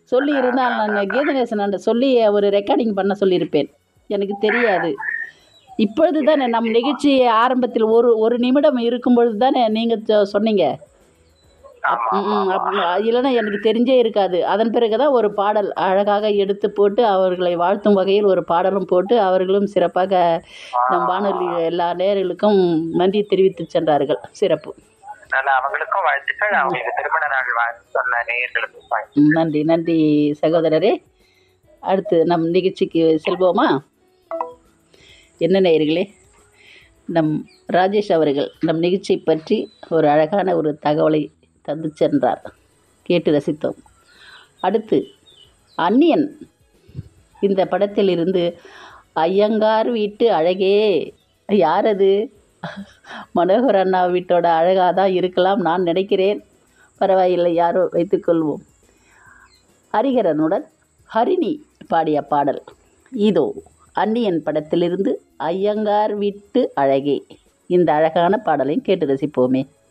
சொல்லி இருந்தால் நான் கீதநேசன் சொல்லி ஒரு ரெக்கார்டிங் பண்ண சொல்லியிருப்பேன் எனக்கு தெரியாது இப்பொழுது தானே நம் நிகழ்ச்சி ஆரம்பத்தில் ஒரு ஒரு நிமிடம் இருக்கும் பொழுது தானே நீங்கள் சொன்னீங்க ஆமா ம், ம், அப்ப- இல்லைன்னா எனக்கு தெரிஞ்சே இருக்காது அதன் பிறகு தான் ஒரு பாடல் அழகாக எடுத்து போட்டு அவர்களை வாழ்த்தும் வகையில் ஒரு பாடலும் போட்டு அவர்களும் சிறப்பாக நம் வானொலி எல்லா நேயர்களுக்கும் நன்றி தெரிவித்து சென்றார்கள் சிறப்பு அதனால அவங்களுக்கும் வாழ்த்துக்கள் அவங்களுக்கு திருமண நாள் வாழ்த்து சொன்ன நேயர்களுக்கும் வாழ்த்து ம், நன்றி நன்றி சகோதரரே அடுத்து நம் நிகழ்ச்சிக்கு செல்வோமா என்ன நேயர்களே நம் ராஜேஷ் அவர்கள் நம் நிகழ்ச்சியை பற்றி ஒரு அழகான ஒரு தகவலை தந்து சென்றார் கேட்டு ரசித்தோம் அடுத்து அந்நியன் இந்த படத்தில் இருந்து ஐயங்கார் வீட்டு அழகே யார் அது மனோகர் அண்ணா வீட்டோட அழகாக தான் இருக்கலாம் நான் நினைக்கிறேன் பரவாயில்லை யாரோ வைத்துக்கொள்வோம் ஹரிஹரனுடன் ஹரிணி பாடிய பாடல் இதோ அந்நியன் படத்திலிருந்து ஐயங்கார் வீட்டு அழகே இந்த அழகான பாடலை கேட்டு ரசிப்போமே